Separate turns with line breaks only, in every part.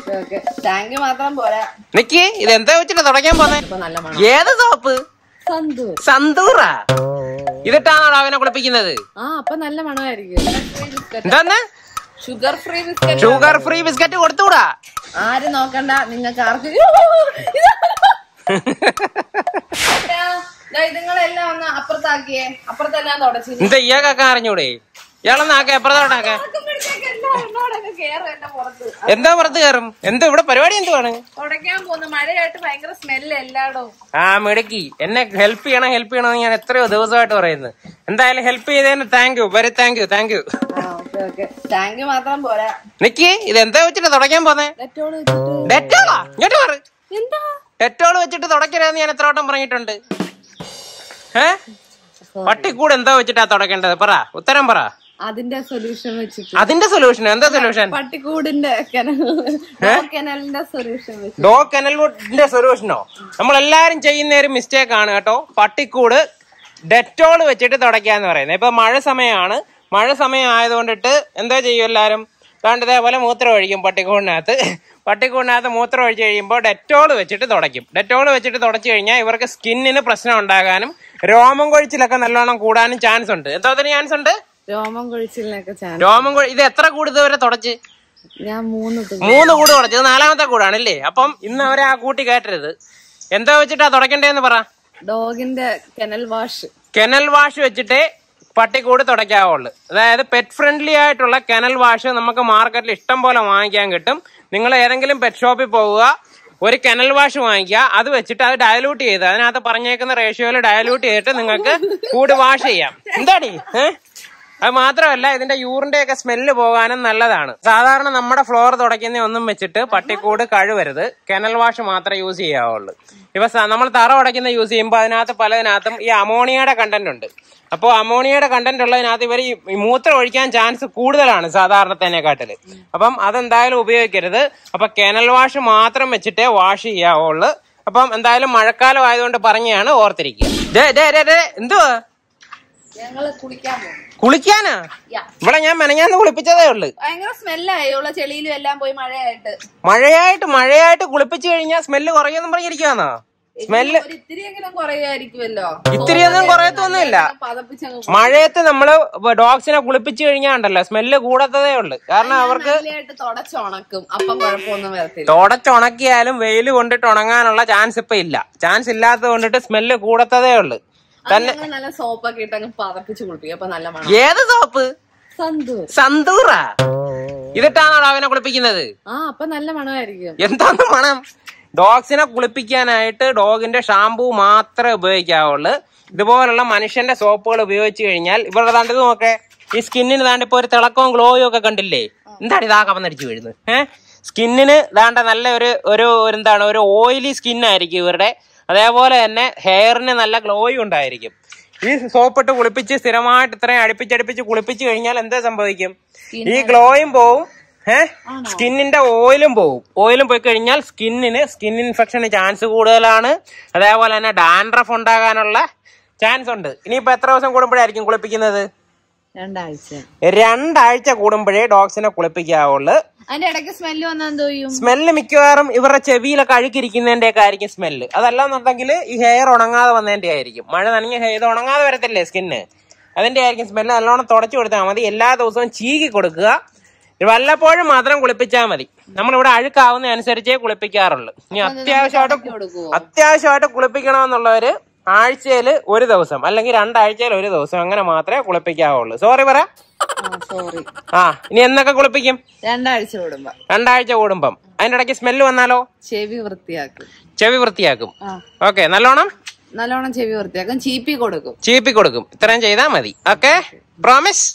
Okay thank മാത്രം പോരാ
നിക്ക് ഇത് എന്താ വെച്ചിട്ട് തുടയ്ക്കാൻ പോന്നെ
ഇപ്പൊ നല്ല മണം
ഏത് സോപ്പ്
സന്തൂർ
സന്തൂറാ ഇതിട്ടാണോ അവനെ കുളിപ്പിക്കുന്നത്
ആ അപ്പൊ നല്ല മണമായിരിക്കും
എന്താന്ന്
sugar free biscuit
sugar free biscuit കൊടുത്തുകൂടാ
ആരും നോക്കണ്ട നിങ്ങൾക്ക് ആർക്ക് ഇതുങ്ങളെല്ലാം ഒന്ന് അപ്പുറത്താക്കിയേ അപ്പുറത്തെല്ലാം തുടച്ചു
എന്താ ഇയാൾക്കൊക്കെ അറിഞ്ഞൂടെ ഇയാളൊന്ന് ആക്കെ എപ്പുറത്തോട്ടാക്കെ
കേറും എന്റെ പുറത്ത്
എന്താ പുറത്ത് കയറും എന്താ ഇവിടെ പരിപാടി എന്തുവാണ്
തുടയ്ക്കാൻ പോകുന്നു മഴയായിട്ട് ഭയങ്കര സ്മെല്ല് എല്ലായിടവും
ആ മിടുക്കി എന്നെ ഹെൽപ്പ് ചെയ്യണം ഹെൽപ്പ് ചെയ്യണമെന്ന് ഞാൻ എത്രയോ ദിവസമായിട്ട് പറയുന്നു എന്തായാലും ഹെൽപ്പ് ചെയ്തതിന് thank you very thank you thank you
tank മാത്രം പോരാ
നിക്ക് ഇത് എന്താ വെച്ചിട്ട് തുടയ്ക്കാൻ പോന്നെ
ഡെറ്റോള് വെച്ചിട്ട്
ഡെറ്റോളാ ഇങ്ങോട്ട് മാറ്
എന്താ
ഡെറ്റോൾ വെച്ചിട്ട് തുടക്കരുതെന്ന് ഞാൻ എത്ര വട്ടം പറഞ്ഞിട്ടുണ്ട് ഏ പട്ടിക്കൂട് എന്താ വെച്ചിട്ടാ തുടക്കേണ്ടത് പറ ഉത്തരം പറ
അതിന്റെ സൊല്യൂഷൻ വെച്ചിട്ട്
അതിന്റെ സൊല്യൂഷൻ എന്താ സൊല്യൂഷൻ
പട്ടിക്കൂടിന്റെ കനലിന്റെ സൊല്യൂഷൻ വെച്ച്
ഡോ കനൽവുഡിന്റെ സൊല്യൂഷനോ നമ്മൾ എല്ലാരും ചെയ്യുന്ന ഒരു മിസ്റ്റേക്ക് ആണ് കേട്ടോ പട്ടിക്കൂട് ഡെറ്റോൾ വെച്ചിട്ട് തുടയ്ക്കാന്ന് പറയുന്നത് ഇപ്പൊ മഴ സമയമാണ് മഴ സമയം ആയതുകൊണ്ടിട്ട് എന്താ ചെയ്യും എല്ലാരും അതുകൊണ്ട് ഇതേപോലെ മൂത്രം ഒഴിക്കും പട്ടിക്കൂടിനകത്ത് പട്ടിക്കൂടിനകത്ത് മൂത്രം ഒഴിച്ച് കഴിയുമ്പോൾ ഡെറ്റോൾ വെച്ചിട്ട് തുടയ്ക്കും ഡെറ്റോൾ വെച്ചിട്ട് തുടച്ചു കഴിഞ്ഞാൽ ഇവർക്ക് സ്കിന്നിന് പ്രശ്നം ഉണ്ടാകാനും രോമം കൊഴിച്ചിലൊക്കെ നല്ലോണം കൂടാനും ചാൻസ് ഉണ്ട് എന്തോ ചാൻസ് ഉണ്ട്
രോമം കൊഴിച്ചിലിനൊക്കെ ചാൻ
രോമം കൊഴി ഇത് എത്ര കൂട് ഇതുവരെ തുടച്ച്
ഞാൻ മൂന്ന് തു-
മൂന്ന് കൂട് തുടച്ചത് നാലാമത്തെ കൂടാണല്ലേ അപ്പം ഇന്ന് അവരെ ആ കൂട്ടി കയറ്റരുത് എന്താ വെച്ചിട്ടാ തുടക്കണ്ടേന്ന് പറ
ഡോഗിന്റെ കെനൽ വാഷ്
കെനൽ വാഷ് വെച്ചിട്ടേ പട്ടിക്കൂട് തുടയ്ക്കാവുള്ളൂ അതായത് പെറ്റ് ഫ്രണ്ട്ലി ആയിട്ടുള്ള കെനൽ വാഷ് നമുക്ക് മാർക്കറ്റിൽ ഇഷ്ടം പോലെ വാങ്ങിക്കാൻ കിട്ടും നിങ്ങൾ ഏതെങ്കിലും പെറ്റ് ഷോപ്പിൽ പോവുക ഒരു കെനൽ വാഷ് വാങ്ങിക്കുക അത് വെച്ചിട്ട് അത് ഡയലൂട്ട് ചെയ്ത് അതിനകത്ത് പറഞ്ഞേക്കുന്ന റേഷ്യോയിൽ ഡയലൂട്ട് ചെയ്തിട്ട് നിങ്ങൾക്ക് കൂട് വാഷ് ചെയ്യാം എന്താടി ഏഹ് അത് മാത്രമല്ല ഇതിന്റെ യൂറിന്റെ ഒക്കെ സ്മെല്ല് പോകാനും നല്ലതാണ് സാധാരണ നമ്മുടെ ഫ്ലോർ തുടയ്ക്കുന്ന ഒന്നും വെച്ചിട്ട് പട്ടിക്കൂട് കഴുവരുത് കെനൽ വാഷ് മാത്രമേ യൂസ് ചെയ്യാവുള്ളൂ ഇപ്പൊ സ- നമ്മൾ തറ ഉടയ്ക്കുന്ന യൂസ് ചെയ്യുമ്പോൾ അതിനകത്ത് പലതിനകത്തും ഈ അമോണിയയുടെ കണ്ടന്റ് ഉണ്ട് അപ്പോൾ അമോണിയയുടെ കണ്ടന്റ് ഉള്ളതിനകത്ത് ഇവർ ഈ മൂത്രം ഒഴിക്കാൻ ചാൻസ് കൂടുതലാണ് സാധാരണത്തേനെക്കാട്ടില് അപ്പം അതെന്തായാലും ഉപയോഗിക്കരുത് അപ്പൊ കെനൽ വാഷ് മാത്രം വെച്ചിട്ടേ വാഷ് ചെയ്യാവുള്ളൂ അപ്പം എന്തായാലും മഴക്കാലം ആയതുകൊണ്ട് പറഞ്ഞാണ് ഓർത്തിരിക്കുക ദേ, ദേ, ദേ, ദേ, എന്തുവാ
ഞങ്ങള് കുളിക്കാൻ പോകും
കുളിക്കാനാ ഇവിടെ ഞാൻ മെനഞ്ഞാന്ന് കുളിപ്പിച്ചതേ ഉള്ളു
ഭയങ്കര സ്മെല്ലായി ഉള്ള ചെളിയിലും എല്ലാം പോയി മഴയായിട്ട്
മഴയായിട്ട് മഴയായിട്ട് കുളിപ്പിച്ചു കഴിഞ്ഞാൽ സ്മെല്ല് കുറയൊന്നും പറഞ്ഞിരിക്കാന്നോ സ്മെല്ല്
ഒരു ഇത്തിരിയെങ്കിലും കുറയുമായിരിക്കുമല്ലോ
ഇത്തിരിയൊന്നും കുറയത്തൊന്നുമില്ല
പതപ്പിച്ചങ്ങ്
മഴയത്ത് നമ്മള് ഡോഗ്സിനെ കുളിപ്പിച്ചു കഴിഞ്ഞാൽ ഉണ്ടല്ലോ സ്മെല്ല് കൂടത്തതേ ഉള്ളു കാരണം അവർക്ക്
നല്ലതായിട്ട് തുടച്ചുണക്കും അപ്പം കുഴപ്പമൊന്നും വരത്തില്ല
തുടച്ചുണക്കിയാലും വെയിൽ കൊണ്ടിട്ട് ഉണങ്ങാനുള്ള ചാൻസ് ഇപ്പൊ ഇല്ല ചാൻസ് ഇല്ലാത്തത് കൊണ്ടിട്ട് സ്മെല്ല് കൂടത്തതേ ഉള്ളു
അത് ഞങ്ങൾ നല്ല സോപ്പൊക്കെ ഇട്ട് അങ്ങ് പതപ്പിച്ച് കുളിപ്പിക്കും അപ്പൊ നല്ല മണം
ഏത് സോപ്പ്
സന്തൂർ
സന്തൂറാ ഇതിട്ടാണോ അവനെ കുളിപ്പിക്കുന്നത്
ആ അപ്പൊ നല്ല മണമായിരിക്കും
എന്താന്ന് മണം ഡോഗ്സിനെ കുളിപ്പിക്കാനായിട്ട് ഡോഗിന്റെ ഷാമ്പൂ മാത്രമേ ഉപയോഗിക്കാവുള്ളൂ ഇതുപോലുള്ള മനുഷ്യന്റെ സോപ്പുകൾ ഉപയോഗിച്ച് കഴിഞ്ഞാൽ ഇവരുടെ താണ്ട് ഇത് നോക്കേ ഈ സ്കിന്നിന് താണ്ട് ഇപ്പൊ ഒരു തിളക്കവും ഗ്ലോയും ഒക്കെ കണ്ടില്ലേ എന്താണ് ഇതാ കവന്നടിച്ചു വീഴുന്നത് ഏഹ് സ്കിന്നിന് ദാണ്ട നല്ല ഒരു ഒരു ഒരു എന്താണ് ഒരു ഓയിലി സ്കിന്നായിരിക്കും ഇവരുടെ അതേപോലെ തന്നെ ഹെയറിന് നല്ല ഗ്ലോയും ഉണ്ടായിരിക്കും ഈ സോപ്പിട്ട് കുളിപ്പിച്ച് സ്ഥിരമായിട്ട് ഇത്രയും അടുപ്പിച്ചടുപ്പിച്ച് കുളിപ്പിച്ച് കഴിഞ്ഞാൽ എന്താ സംഭവിക്കും ഈ ഗ്ലോയും പോവും ഏഹ് സ്കിന്നിന്റെ ഓയിലും പോവും ഓയിലും പോയി കഴിഞ്ഞാൽ സ്കിന്നിന് സ്കിൻ ഇൻഫെക്ഷന് ചാൻസ് കൂടുതലാണ് അതേപോലെ തന്നെ ഡാൻഡ്രഫ് ഉണ്ടാകാനുള്ള ചാൻസ് ഉണ്ട് ഇനിയിപ്പോ എത്ര ദിവസം കൂടുമ്പോഴായിരിക്കും കുളിപ്പിക്കുന്നത്
രണ്ടാഴ്ച
രണ്ടാഴ്ച കൂടുമ്പോഴേ ഡോഗ്സിനെ കുളിപ്പിക്കാവുള്ളൂ
അതിന്റെ ഇടയ്ക്ക് സ്മെല്ല് വന്നാൽ എന്തോ ചെയ്യും
സ്മെല്ല് മിക്കവാറും ഇവരുടെ ചെവിയിലൊക്കെ അഴുക്കിരിക്കുന്നതിന്റെ ഒക്കെ ആയിരിക്കും സ്മെല്ല് അതല്ലാന്നുണ്ടെങ്കിൽ ഈ ഹെയർ ഉണങ്ങാതെ വന്നതിന്റെ ആയിരിക്കും മഴ നനഞ്ഞ ഹെയർ ഇത് ഉണങ്ങാതെ വരത്തില്ലേ സ്കിന്ന് അതിന്റെ ആയിരിക്കും സ്മെല്ല് നല്ലോണം തുടച്ചു കൊടുത്താൽ മതി എല്ലാ ദിവസവും ചീകി കൊടുക്കുക വല്ലപ്പോഴും മാത്രം കുളിപ്പിച്ചാൽ മതി നമ്മളിവിടെ അഴുക്കാവുന്ന അനുസരിച്ചേ കുളിപ്പിക്കാറുള്ളൂ ഇനി അത്യാവശ്യമായിട്ട്
കൊടുക്കുവോ
അത്യാവശ്യമായിട്ട് കുളിപ്പിക്കണമെന്നുള്ളവര് ആഴ്ചയിൽ ഒരു ദിവസം അല്ലെങ്കിൽ രണ്ടാഴ്ചയിൽ ഒരു ദിവസം അങ്ങനെ മാത്രമേ കുളിപ്പിക്കാവുള്ളൂ സോറി പറ
സോറി
ആ ഇനി എന്നൊക്കെ കുളിപ്പിക്കും
രണ്ടാഴ്ച കൂടുമ്പോ
രണ്ടാഴ്ച കൂടുമ്പം അതിന്റെ ഇടയ്ക്ക് സ്മെല്ല് വന്നാലോ
ചെവി വൃത്തിയാക്കും
ചെവി വൃത്തിയാക്കും
ആ
ഓക്കെ നല്ലോണം
നല്ലോണം ചെവി വൃത്തിയാക്കും ചീപ്പി കൊടുക്കും
ചീപ്പി കൊടുക്കും ഇത്രയും ചെയ്താൽ മതി ഓക്കെ പ്രോമിസ്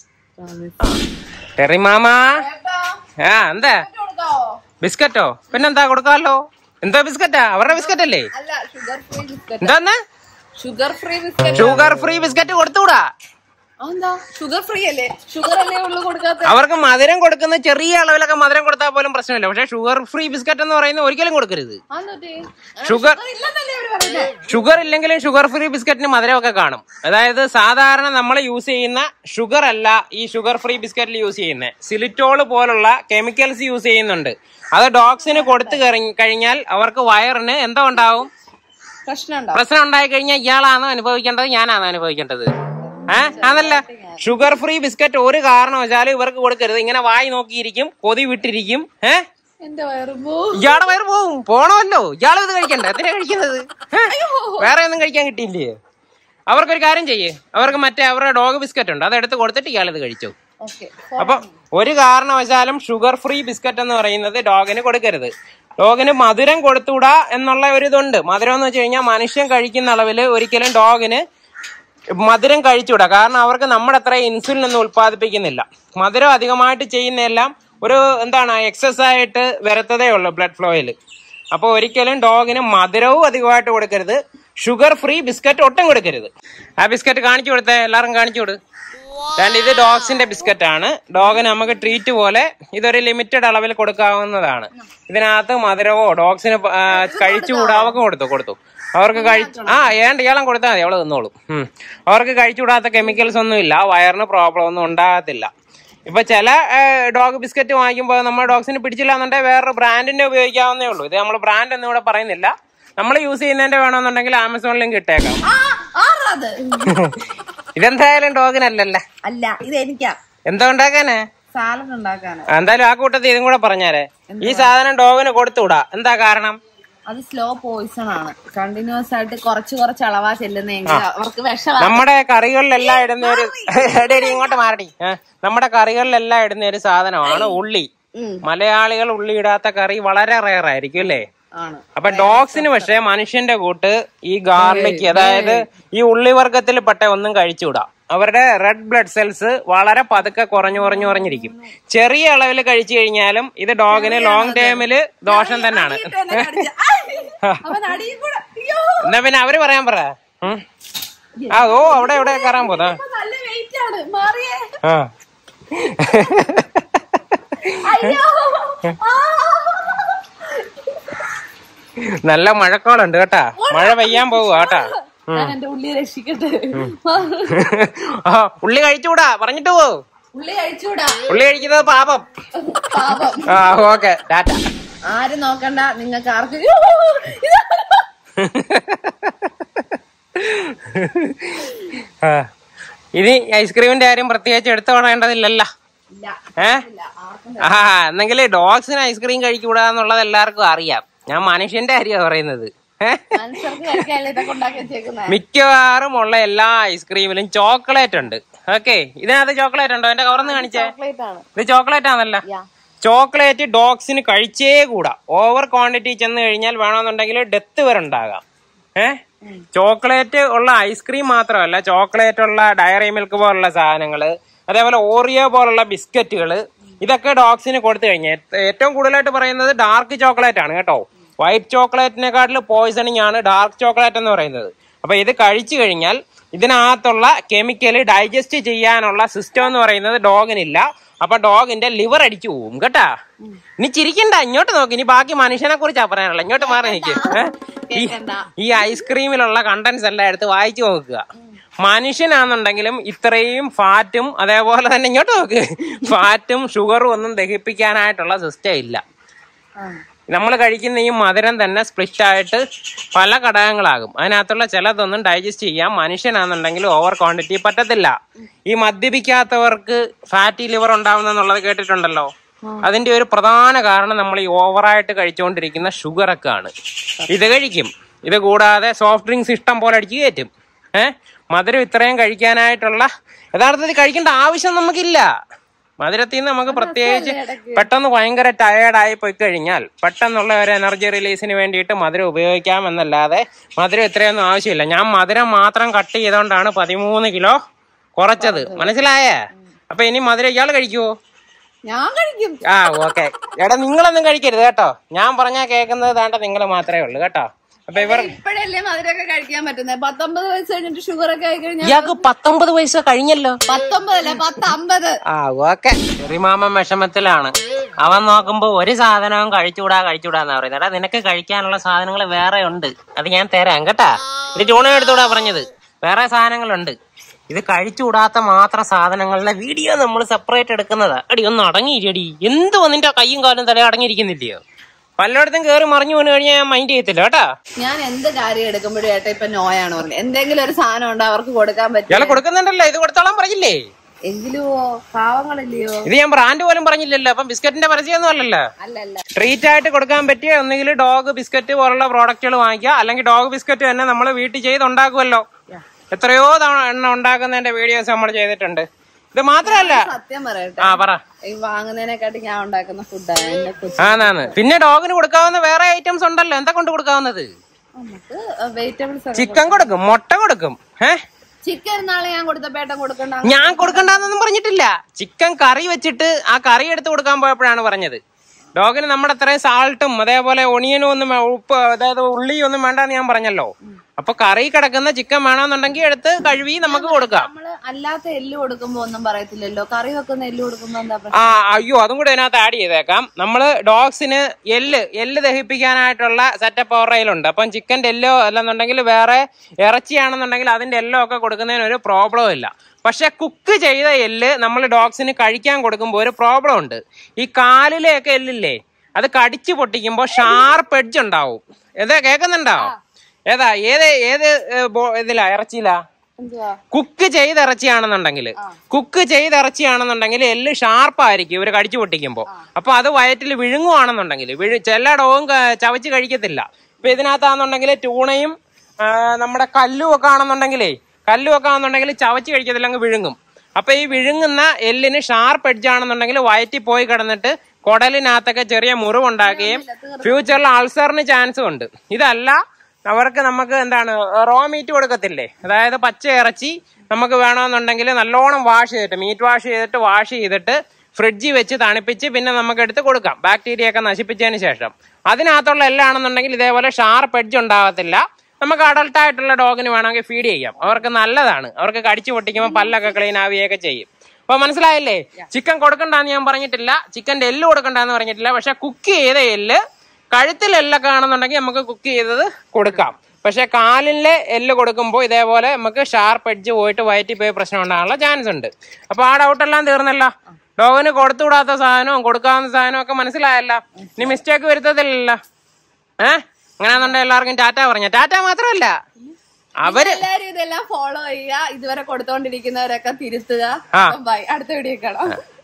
ടെറി മാമ ആ എന്താ ബിസ്ക്കറ്റോ പിന്നെന്താ കൊടുക്കാമല്ലോ എന്താ ബിസ്ക്കറ്റാ അവരുടെ ബിസ്ക്കറ്റ് അല്ലേ
അല്ല ഷുഗർ ഫ്രീ ബിസ്ക്കറ്റ്
എന്താന്ന്
sugar free biscuit
sugar free biscuit കൊടുത്തുകൂടാ
എന്താ ഷുഗർ ഫ്രീ അല്ലേ ഷുഗർ അല്ലേ ഉള്ളു കൊടുക്കാത്ത
അവർക്ക് മധുരം കൊടുക്കുന്ന ചെറിയ അളവിലൊക്കെ മധുരം കൊടുത്താൽ പോലും പ്രശ്നമില്ല പക്ഷെ ഷുഗർ ഫ്രീ ബിസ്ക്കറ്റ് എന്ന് പറയുന്നത് ഒരിക്കലും കൊടുക്കരുത്
അതെന്തേ
ഷുഗർ
ഇല്ലെന്നല്ലേ അവര് പറയുന്നത്
ഷുഗർ ഇല്ലെങ്കിലും ഷുഗർ ഫ്രീ ബിസ്ക്കറ്റിന് മധുരമൊക്കെ കാണും അതായത് സാധാരണ നമ്മൾ യൂസ് ചെയ്യുന്ന ഷുഗർ അല്ല ഈ ഷുഗർ ഫ്രീ ബിസ്ക്കറ്റിൽ യൂസ് ചെയ്യുന്നത് സിലിറ്റോൾ പോലുള്ള കെമിക്കൽസ് യൂസ് ചെയ്യുന്നുണ്ട് അത് ഡോഗ്സിന് കൊടുത്തു കഴി- കഴിഞ്ഞാൽ അവർക്ക് വയറിന് എന്തോ ഉണ്ടാവും
പ്രശ്നം ഉണ്ടോ
പ്രശ്നം ഉണ്ടായി കഴിഞ്ഞാൽ ഇയാളാണോ അനുഭവിക്കേണ്ടത് ഞാനാണോ അനുഭവിക്കേണ്ടത് ഏഹ് അതല്ല ഷുഗർ ഫ്രീ ബിസ്ക്കറ്റ് ഒരു കാരണവശാലും ഇവർക്ക് കൊടുക്കരുത് ഇങ്ങനെ വായി നോക്കിയിരിക്കും കൊതി വിട്ടിരിക്കും ഏഹ്
എന്റെ വയറുമ്പോ
ഇയാളെ വയറ് പോവും പോണമല്ലോ ഇയാളും ഇത് കഴിക്കണ്ട എന്തിനാ കഴിക്കുന്നത് ഏ? വേറെ ഒന്നും കഴിക്കാൻ കിട്ടിയില്ലേ അവർക്കൊരു കാര്യം ചെയ്യേ അവർക്ക് മറ്റേ അവരുടെ ഡോഗ് ബിസ്ക്കറ്റ് ഉണ്ട് അതെടുത്ത് കൊടുത്തിട്ട് ഇയാൾ ഇത് കഴിച്ചു
ഓക്കെ
അപ്പൊ ഒരു കാരണവശാലും ഷുഗർ ഫ്രീ ബിസ്ക്കറ്റ് എന്ന് പറയുന്നത് ഡോഗിന് കൊടുക്കരുത് ഡോഗിന് മധുരം കൊടുത്തുകൂടാ എന്നുള്ള ഒരു ഇതുണ്ട് മധുരം എന്ന് വെച്ച് കഴിഞ്ഞാൽ മനുഷ്യൻ കഴിക്കുന്ന അളവിൽ ഒരിക്കലും ഡോഗിന് മധുരം കഴിച്ചുകൂടാ കാരണം അവർക്ക് നമ്മുടെ അത്ര ഇൻസുലിൻ ഒന്നും ഉൽപ്പാദിപ്പിക്കുന്നില്ല മധുരം അധികമായിട്ട് ചെയ്യുന്നതെല്ലാം ഒരു എന്താണ് എക്സസ് ആയിട്ട് വരത്തതേ ഉള്ളൂ ബ്ലഡ് ഫ്ലോയിൽ അപ്പോൾ ഒരിക്കലും ഡോഗിന് മധുരവും അധികമായിട്ട് കൊടുക്കരുത് ഷുഗർ ഫ്രീ ബിസ്ക്കറ്റ് ഒട്ടും കൊടുക്കരുത് ആ ബിസ്ക്കറ്റ് കാണിച്ചു കൊടുത്തേ എല്ലാവരും കാണിച്ചു കൊടു രണ്ട് ഇത് ഡോഗ്സിന്റെ ബിസ്ക്കറ്റ് ആണ് ഡോഗിന് നമുക്ക് ട്രീറ്റ് പോലെ ഇതൊരു ലിമിറ്റഡ് അളവിൽ കൊടുക്കാവുന്നതാണ് ഇതിനകത്ത് മധുരവോ ഡോഗ്സിന് ആ, കഴിച്ചുകൂടാ അവർക്ക് കൊടുത്തു കൊടുത്തു അവർക്ക് കഴിച്ചു ആ ഏണ്ട ഇയാളും കൊടുത്താൽ മതി അവള് തിന്നോളും ഉം. അവർക്ക് കഴിച്ചുകൂടാത്ത കെമിക്കൽസ് ഒന്നും ഇല്ല വയറിന് പ്രോബ്ലം ഒന്നും ഉണ്ടാകത്തില്ല ഇപ്പൊ ചില ഡോഗ് ബിസ്ക്കറ്റ് വാങ്ങിക്കുമ്പോൾ നമ്മൾ ഡോഗ്സിന് പിടിച്ചില്ല എന്നുണ്ടെങ്കിൽ വേറൊരു ബ്രാൻഡിന്റെ ഉപയോഗിക്കാവുന്നേ ഉള്ളൂ ഇത് നമ്മൾ ബ്രാൻഡ് ഒന്നും ഇവിടെ പറയുന്നില്ല നമ്മൾ യൂസ് ചെയ്യുന്നതിന്റെ വേണമെന്നുണ്ടെങ്കിൽ ആമസോണിലും കിട്ടേക്കാം
ആ ആറത്
ഇതെന്തായാലും ഡോഗിനല്ലല്ലേ
അല്ല ഇത് എനിക്കാ
എന്താ ഉണ്ടാക്കാനേ
സാലഡ് ഉണ്ടാക്കാന്
എന്തായാലും ആ കൂട്ടത്തിൽ ഇതും കൂടെ പറഞ്ഞാലേ ഈ സാധനം ഡോഗിന് കൊടുത്തുകൂടാ എന്താ കാരണം
അത് സ്ലോ പോയിസൺ ആണ് കണ്ടിന്യൂസ് ആയിട്ട് കുറച്ച് കുറച്ച് അളവാ ചെല്ലുന്നെങ്കിൽ അവർക്ക് വിഷമാണ്
നമ്മുടെ കറികളിലെല്ലാം ഇടുന്ന ഒരു എടീ, എടീ, ഇങ്ങോട്ട് മാറടി ഏ, നമ്മുടെ കറികളിലെല്ലാം ഇടുന്ന ഒരു സാധനമാണ് ഉള്ളി
ഉം.
മലയാളികൾ ഉള്ളി ഇടാത്ത കറി വളരെ റയർ ആയിരിക്കും അല്ലേ
ആണ്
അപ്പൊ ഡോഗ്സിന് പക്ഷെ മനുഷ്യന്റെ കൂട്ട് ഈ ഗാർലിക് അതായത് ഈ ഉള്ളിവർഗത്തിൽ പെട്ട ഒന്നും കഴിച്ചുകൂടാ അവരുടെ റെഡ് ബ്ലഡ് സെൽസ് വളരെ പതുക്കെ കുറഞ്ഞു കുറഞ്ഞു കുറഞ്ഞിരിക്കും ചെറിയ അളവിൽ കഴിച്ചു കഴിഞ്ഞാലും ഇത് ഡോഗിന് ലോങ് ടേമില് ദോഷം തന്നെയാണ്
അവൻ അടിയിൽ കൂടെ അയ്യോ
എന്നാ പിന്നെ അവര് പറയാൻ പറ ഉം. ആ ഓ അവിടെ എവിടെ കയറാൻ പോതാ
ഇപ്പൊ നല്ല വെയിറ്റ് ആണ് മാറിയേ
ആ
അയ്യോ ആ.
നല്ല മഴക്കോളുണ്ട് കേട്ടാ മഴ പെയ്യാൻ പോവുക കേട്ടാ
ഞാൻ എന്റെ ഉള്ളി രക്ഷിക്കട്ടെ
ആ ഉള്ളി കഴിച്ചുകൂടാ പറഞ്ഞിട്ട് പോ
ഉള്ളി കഴിച്ചൂടാ
ഉള്ളി കഴിക്കുന്നത് പാപം
പാപം
ആ ഓക്കെ ടാറ്റ
ആരും നോക്കണ്ട നിങ്ങൾക്ക് ആർക്ക്
ആ. ഇനി ഐസ്ക്രീമിന്റെ കാര്യം പ്രത്യേകിച്ച് എടുത്തു പറയേണ്ടതില്ലല്ലോ
ഇല്ല
ഏ
ഇല്ല ആർക്കും
ആ എന്നെങ്കിൽ ഡോഗ്സിന് ഐസ്ക്രീം കഴിക്കൂടാ എന്നുള്ളത് എല്ലാവർക്കും അറിയാം ഞാൻ മനുഷ്യന്റെ കാര്യമാണ് പറയുന്നത് ഏ?
മനുഷ്യർക്ക് കഴിക്കാനല്ലേ ഇതൊക്കെ ഉണ്ടാക്കി വെച്ചേക്കുന്നത്
മിക്കവാറും ഉള്ള എല്ലാ ഐസ്ക്രീമിലും ചോക്ലേറ്റ് ഉണ്ട് ഓക്കെ ഇതിനകത്ത് ചോക്ലേറ്റ് ഉണ്ടോ എന്റെ കവർന്ന് കാണിച്ചേ
ചോക്ലേറ്റ് ആണ്
ഇത് ചോക്ലേറ്റ് ആണല്ലോ
യാ
ചോക്ലേറ്റ് ഡോഗ്സിന് കഴിച്ചേ കൂടാ ഓവർ ക്വാണ്ടിറ്റി ചെന്ന് കഴിഞ്ഞാൽ വേണമെന്നുണ്ടെങ്കിൽ ഡെത്ത് വരെ ഉണ്ടാകാം ഏ ചോക്ലേറ്റ് ഉള്ള ഐസ്ക്രീം മാത്രമല്ല ചോക്ലേറ്റ് ഉള്ള ഡയറി മിൽക്ക് പോലുള്ള സാധനങ്ങള് അതേപോലെ ഓറിയോ പോലുള്ള ബിസ്ക്കറ്റുകൾ ഇതൊക്കെ ഡോഗ്സിന് കൊടുത്തു കഴിഞ്ഞാൽ ഏറ്റവും കൂടുതലായിട്ട് പറയുന്നത് ഡാർക്ക് ചോക്ലേറ്റ് ആണ് കേട്ടോ വൈറ്റ് ചോക്ലേറ്റിനെക്കാട്ടിൽ പോയിസണിങ് ആണ് ഡാർക്ക് ചോക്ലേറ്റ് എന്ന് പറയുന്നത് അപ്പൊ ഇത് കഴിച്ചു കഴിഞ്ഞാൽ ഇതിനകത്തുള്ള കെമിക്കൽ ഡൈജസ്റ്റ് ചെയ്യാനുള്ള സിസ്റ്റം എന്ന് പറയുന്നത് ഡോഗിനില്ല അപ്പൊ ഡോഗിന്റെ ലിവർ അടിച്ചു പോവും കേട്ടാ ഇനി ചിരിക്കണ്ട ഇങ്ങോട്ട് നോക്കി ഇനി ബാക്കി മനുഷ്യനെ കുറിച്ചാ പറയാനുള്ള ഇങ്ങോട്ട് മാറി നിൽക്ക് ഏ? ഈ
കേക്കണ്ട.
ഈ ഐസ്ക്രീമിലുള്ള കണ്ടന്റ്സ് എല്ലാം എടുത്ത് വായിച്ചു നോക്കുക മനുഷ്യനാണെന്നുണ്ടെങ്കിലും ഇത്രയും ഫാറ്റും അതേപോലെ തന്നെ ഇങ്ങോട്ട് നോക്ക് ഫാറ്റും ഷുഗറും ഒന്നും ദഹിപ്പിക്കാനായിട്ടുള്ള സിസ്റ്റം ഇല്ല
ആ.
നമ്മൾ കഴിക്കുന്ന ഈ മധുരം തന്നെ സ്പ്ലിറ്റ് ആയിട്ട് പല ഘടകങ്ങളാകും അതിനകത്തുള്ള ചിലതൊന്നും ഡൈജസ്റ്റ് ചെയ്യാൻ മനുഷ്യനാണെന്നുണ്ടെങ്കിൽ ഓവർ ക്വാണ്ടിറ്റി പറ്റത്തില്ല ഈ മദ്യപിക്കാത്തവർക്ക് ഫാറ്റി ലിവർ ഉണ്ടാവുന്നെന്നുള്ളത് കേട്ടിട്ടുണ്ടല്ലോ അതിന്റെ ഒരു പ്രധാന കാരണം നമ്മൾ ഈ ഓവറായിട്ട് കഴിച്ചുകൊണ്ടിരിക്കുന്ന ഷുഗർ ഒക്കെ ആണ് ഇത് കഴിക്കും ഇത് കൂടാതെ സോഫ്റ്റ് ഡ്രിങ്ക്സ് ഇഷ്ടം പോലെ അടിച്ച് കയറ്റും ഏഹ് മധുരം ഇത്രയും കഴിക്കാനായിട്ടുള്ള യഥാർത്ഥത്തിൽ കഴിക്കേണ്ട ആവശ്യം നമുക്കില്ല മധുരത്തിൽ നിന്ന് നമുക്ക് പ്രത്യേകിച്ച് പെട്ടെന്ന് ഭയങ്കര ടയേർഡായി പോയി കഴിഞ്ഞാൽ പെട്ടെന്നുള്ള ഒരു എനർജി റിലീസിന് വേണ്ടിയിട്ട് മധുരം ഉപയോഗിക്കാം എന്നല്ലാതെ മധുരം ഇത്രയൊന്നും ആവശ്യമില്ല ഞാൻ മധുരം മാത്രം കട്ട് ചെയ്തുകൊണ്ടാണ് പതിമൂന്ന് കിലോ കുറച്ചത് മനസ്സിലായേ അപ്പൊ ഇനി മധുരം ഇയാൾ കഴിക്കുവോ
ഞാൻ കഴിക്കും
ആ ഓക്കെ എടാ നിങ്ങളൊന്നും കഴിക്കരുത് കേട്ടോ ഞാൻ പറഞ്ഞാൽ കേൾക്കുന്നത് വേണ്ട നിങ്ങൾ മാത്രമേ ഉള്ളൂ കേട്ടോ അപ്പൊ ഇവർ
ഇപ്പഴല്ലേ മധുരമൊക്കെ കഴിക്കാൻ പറ്റുന്നത് പത്തൊമ്പത് വയസ്സ് കഴിഞ്ഞിട്ട് ഷുഗർ ഒക്കെ ആയി കഴിഞ്ഞാൽ
ഇയാൾക്ക് പത്തൊമ്പത് വയസ്സ് കഴിഞ്ഞല്ലോ
പത്തൊമ്പതല്ല പത്തമ്പത്
ആ ഓക്കെ ചെറിമാമൻ വിഷമത്തിലാണ് അവൻ നോക്കുമ്പോ ഒരു സാധനവും കഴിച്ചുകൂടാ കഴിച്ചുകൂടാന്നാ പറയുന്നത് എടാ നിനക്ക് കഴിക്കാനുള്ള സാധനങ്ങൾ വേറെ ഉണ്ട് അത് ഞാൻ തരാം കേട്ടാ ഇത് ചൂണ എടുത്തുകൂടാ പറഞ്ഞത് വേറെ സാധനങ്ങളുണ്ട് ഇത് കഴിച്ചുകൂടാത്ത മാത്രം സാധനങ്ങളുടെ വീഡിയോ നമ്മൾ സെപ്പറേറ്റ് എടുക്കുന്നതാ അടി ഒന്ന് അടങ്ങിയിരി എന്ത് വന്നിന്റെ കയ്യും കാലും തല അടങ്ങിയിരിക്കുന്നില്ലയോ പലയിടത്തും കയറി മറിഞ്ഞു വീണ് കഴിഞ്ഞാൽ ഞാൻ മൈൻഡ് ചെയ്യത്തില്ല കേട്ടാ
ഞാൻ എന്ത് കാര്യം എടുക്കുമ്പോഴും ഏട്ടാ ഇപ്പൊ നോയാണ് പറഞ്ഞത് എന്തെങ്കിലും ഒരു സാധനം ഉണ്ട് അവർക്ക് കൊടുക്കാൻ പറ്റും
ഇയാളെ കൊടുക്കുന്നുണ്ടല്ലോ ഇത് കൊടുത്തോളാൻ പറഞ്ഞില്ലേ
എങ്കിലുവോ പാവങ്ങളില്ലയോ
ഇത് ഞാൻ ബ്രാൻഡ് പോലും പറഞ്ഞില്ലല്ലോ അപ്പം ബിസ്ക്കറ്റിന്റെ പരസ്യമൊന്നും അല്ലല്ലോ
അല്ലല്ല
ട്രീറ്റ് ആയിട്ട് കൊടുക്കാൻ പറ്റിയ ഒന്നുകിൽ ഡോഗ് ബിസ്ക്കറ്റ് പോലുള്ള പ്രോഡക്റ്റുകൾ വാങ്ങിക്കുക അല്ലെങ്കിൽ ഡോഗ് ബിസ്ക്കറ്റ് തന്നെ നമ്മൾ വീട്ടിൽ ചെയ്ത് ഉണ്ടാക്കുമല്ലോ എത്രയോ തവണ എണ്ണ ഉണ്ടാക്കുന്നതിന്റെ വീഡിയോസ് നമ്മൾ ചെയ്തിട്ടുണ്ട് ഇത് മാത്രമല്ല
സത്യം പറയട്ടെ
ആ പറ
ഈ വാങ്ങുന്നതിനെക്കാട്ടി ഞാൻ ഉണ്ടാക്കുന്ന ഫുഡാണ് എന്റെ കൊച്ചു
ആന്നാന്ന് പിന്നെ ഡോഗിന് കൊടുക്കാവുന്ന വേറെ ഐറ്റംസ് ഉണ്ടല്ലോ എന്താ കൊണ്ട് കൊടുക്കാവുന്നത്
നമുക്ക് വെജിറ്റബിൾസ് ഒക്കെ
ചിക്കൻ കൊടുക്കും മുട്ട കൊടുക്കും ഏ
ചിക്കൻ നാളെ ഞാൻ കൊടുത്തപ്പേട്ടൻ കൊടുക്കണ്ട
ഞാൻ കൊടുക്കണ്ടെന്നൊന്നും പറഞ്ഞിട്ടില്ല ചിക്കൻ കറി വെച്ചിട്ട് ആ കറി എടുത്ത് കൊടുക്കാൻ പോയപ്പോഴാണ് പറഞ്ഞത് ഡോഗിന് നമ്മുടെ അത്രയും സാൾട്ടും അതേപോലെ ഒണിയനും ഒന്നും വേ- ഉപ്പ് അതായത് ഉള്ളിയും ഒന്നും വേണ്ടെന്ന് ഞാൻ പറഞ്ഞല്ലോ അപ്പൊ കറി കിടക്കുന്ന ചിക്കൻ വേണമെന്നുണ്ടെങ്കിൽ എടുത്ത് കഴുകി നമുക്ക് കൊടുക്കാം
നമ്മള് അല്ലാത്ത എല്ല് കൊടുക്കുമ്പോ ഒന്നും പറയത്തില്ലല്ലോ കറി വെക്കുന്ന എല്ല് കൊടുക്കുമ്പോ എന്താ പ്രശ്നം
ആ അയ്യോ അതും കൂടെ ഇതിനകത്ത് ആഡ് ചെയ്തേക്കാം നമ്മള് ഡോഗ്സിന് എല്ല് എല്ല് ദഹിപ്പിക്കാനായിട്ടുള്ള സെറ്റപ്പ് ഓറയിലുണ്ട് അപ്പം ചിക്കൻ്റെ എല്ലോ അല്ലെന്നുണ്ടെങ്കിൽ വേറെ ഇറച്ചിയാണെന്നുണ്ടെങ്കിൽ അതിന്റെ എല്ലോ ഒക്കെ കൊടുക്കുന്നതിന് ഒരു പ്രോബ്ലം ഇല്ല പക്ഷെ കുക്ക് ചെയ്ത എല്ല് നമ്മൾ ഡോഗ്സിന് കഴിക്കാൻ കൊടുക്കുമ്പോൾ ഒരു പ്രോബ്ലം ഉണ്ട് ഈ കാലിലെയൊക്കെ എല്ലില്ലേ അത് കടിച്ചു പൊട്ടിക്കുമ്പോൾ ഷാർപ്പ് എഡ്ജ് ഉണ്ടാവും ഏതാ കേൾക്കുന്നുണ്ടോ ഏതാ ഏത് ഏത് ഏ, ബോ- ഇതിലാ ഇറച്ചിയിലാ
എന്തുവാ
കുക്ക് ചെയ്ത ഇറച്ചിയാണെന്നുണ്ടെങ്കിൽ കുക്ക് ചെയ്ത ഇറച്ചിയാണെന്നുണ്ടെങ്കിൽ എല്ല് ഷാർപ്പായിരിക്കും ഇവര് കടിച്ചു പൊട്ടിക്കുമ്പോൾ അപ്പൊ അത് വയറ്റിൽ വിഴുങ്ങുവാണെന്നുണ്ടെങ്കിൽ വിഴു ചില ഡോവും ക- ചവച്ച് കഴിക്കത്തില്ല ഇപ്പൊ ഇതിനകത്താണെന്നുണ്ടെങ്കിൽ ടൂണയും ആ, നമ്മുടെ കല്ലും ഒക്കെ ആണെന്നുണ്ടെങ്കിലേ കല്ലും ഒക്കെ ആണെന്നുണ്ടെങ്കിൽ ചവച്ച് കഴിക്കത്തില്ല അങ്ങ് വിഴുങ്ങും അപ്പൊ ഈ വിഴുങ്ങുന്ന എല്ലിന് ഷാർപ്പ് എഡ്ജ് ആണെന്നുണ്ടെങ്കിൽ വയറ്റിൽ പോയി കിടന്നിട്ട് കുടലിനകത്തൊക്കെ ചെറിയ മുറിവുണ്ടാക്കുകയും ഫ്യൂച്ചറിൽ അൾസറിന് ചാൻസും ഉണ്ട് ഇതല്ല അവർക്ക് നമുക്ക് എന്താണ് റോ മീറ്റ് കൊടുക്കത്തില്ലേ അതായത് പച്ച ഇറച്ചി നമുക്ക് വേണമെന്നുണ്ടെങ്കിൽ നല്ലോണം വാഷ് ചെയ്തിട്ട് മീറ്റ് വാഷ് ചെയ്തിട്ട് വാഷ് ചെയ്തിട്ട് ഫ്രിഡ്ജിൽ വെച്ച് തണുപ്പിച്ച് പിന്നെ നമുക്ക് എടുത്ത് കൊടുക്കാം ബാക്ടീരിയ ഒക്കെ നശിപ്പിച്ചതിന് ശേഷം അതിനകത്തുള്ള എല്ലാണെന്നുണ്ടെങ്കിൽ ഇതേപോലെ ഷാർപ്പ് എഡ്ജ് ഉണ്ടാകത്തില്ല നമുക്ക് അഡൾട്ട് ആയിട്ടുള്ള ഡോഗിന് വേണമെങ്കിൽ ഫീഡ് ചെയ്യാം അവർക്ക് നല്ലതാണ് അവർക്ക് കടിച്ചു പൊട്ടിക്കുമ്പോൾ പല്ലൊക്കെ ക്ലീൻ ആവുകയൊക്കെ ചെയ്യും അപ്പൊ മനസ്സിലായില്ലേ ചിക്കൻ കൊടുക്കണ്ടെന്ന് ഞാൻ പറഞ്ഞിട്ടില്ല ചിക്കന്റെ എല്ല് കൊടുക്കണ്ടെന്ന് പറഞ്ഞിട്ടില്ല പക്ഷെ കുക്ക് ചെയ്ത എല്ല് കഴുത്തിൽ എല്ലൊക്കെ ആണെന്നുണ്ടെങ്കിൽ നമുക്ക് കുക്ക് ചെയ്തത് കൊടുക്കാം പക്ഷെ കാലിലെ എല്ല് കൊടുക്കുമ്പോൾ ഇതേപോലെ നമുക്ക് ഷാർപ്പ് എഡ്ജ് പോയിട്ട് വയറ്റിൽ പോയി പ്രശ്നം ഉണ്ടാകാനുള്ള ചാൻസ് ഉണ്ട് അപ്പൊ ആ ഡൗട്ടെല്ലാം തീർന്നല്ലോ ഡോഗിന് കൊടുത്തുകൂടാത്ത സാധനവും കൊടുക്കാവുന്ന സാധനവും ഒക്കെ മനസ്സിലായല്ലോ ഇനി മിസ്റ്റേക്ക് വരുത്തത്തില്ലല്ലോ ഏഹ് അങ്ങനെയാണെന്നുണ്ടെങ്കിൽ എല്ലാവർക്കും ടാറ്റ പറഞ്ഞ ടാറ്റ മാത്രമല്ല അവര്
എല്ലാരും ഇതെല്ലാം ഫോളോ ചെയ്യുക ഇതുവരെ കൊടുത്തോണ്ടിരിക്കുന്നവരൊക്കെ തിരുത്തുക
ആ.
ബൈ അടുത്ത വീഡിയോ കാണാം